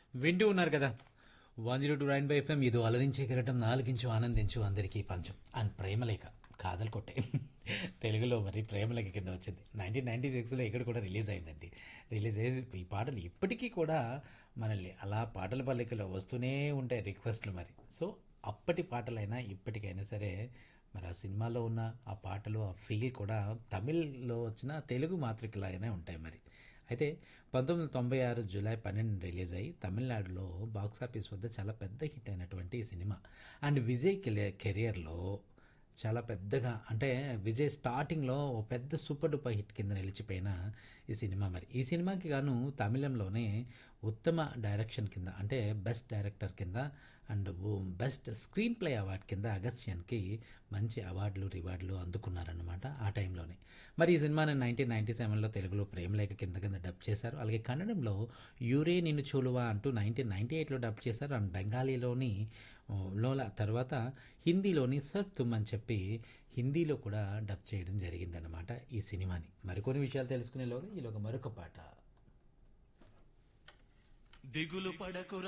వింటూ ఉన్నారు కదా one zero two nine by FM ఇది అలరించే కిరటం నాలుగించు ఆనందించు అందరికీ పంచం అండ్ ప్రేమలేఖ కాదలు కొట్టే తెలుగులో మరి ప్రేమలేఖ కింద వచ్చింది నైన్టీన్ నైన్టీ సిక్స్లో ఇక్కడ కూడా రిలీజ్ అయిందండి రిలీజ్ అయ్యి ఈ పాటలు ఇప్పటికీ కూడా మనల్ని అలా పాటల పల్లెకలో వస్తూనే ఉంటాయి రిక్వెస్ట్లు మరి సో అప్పటి పాటలైనా ఇప్పటికైనా సరే మరి ఆ సినిమాలో ఉన్న ఆ పాటలు ఆ ఫీల్ కూడా తమిళ్లో వచ్చిన తెలుగు మాతృకలాగానే ఉంటాయి మరి అయితే పంతొమ్మిది వందల తొంభై ఆరు జూలై పన్నెండు రిలీజ్ అయ్యి తమిళనాడులో బాక్స్ ఆఫీస్ వద్ద చాలా పెద్ద హిట్ అయినటువంటి ఈ సినిమా అండ్ విజయ్ కెలి- కెరియర్లో చాలా పెద్దగా అంటే విజయ్ స్టార్టింగ్లో ఓ పెద్ద సూపర్ డూపర్ హిట్ కింద నిలిచిపోయిన ఈ సినిమా మరి ఈ సినిమాకి గాను తమిళంలోనే ఉత్తమ డైరెక్షన్ కింద అంటే బెస్ట్ డైరెక్టర్ కింద and best screenplay award కింద అగస్త్యన్కి మంచి అవార్డులు రివార్డులు అందుకున్నారన్నమాట ఆ టైంలోనే మరి ఈ సినిమాని నైన్టీన్ నైన్టీ సెవెన్లో తెలుగులో ప్రేమలేఖ కింద కింద డబ్ చేశారు అలాగే కన్నడంలో యూరే నిన్ను చూలువా అంటూ నైన్టీన్ నైన్టీ ఎయిట్లో డబ్ చేశారు అండ్ బెంగాలీలోని ఓ, లోల తర్వాత హిందీలోని సర్ తుమ్ అని చెప్పి హిందీలో కూడా డబ్ చేయడం జరిగిందన్నమాట ఈ సినిమాని మరికొన్ని విషయాలు తెలుసుకునేలోగా ఈలోగా మరొక పాట దిగులు పడకురా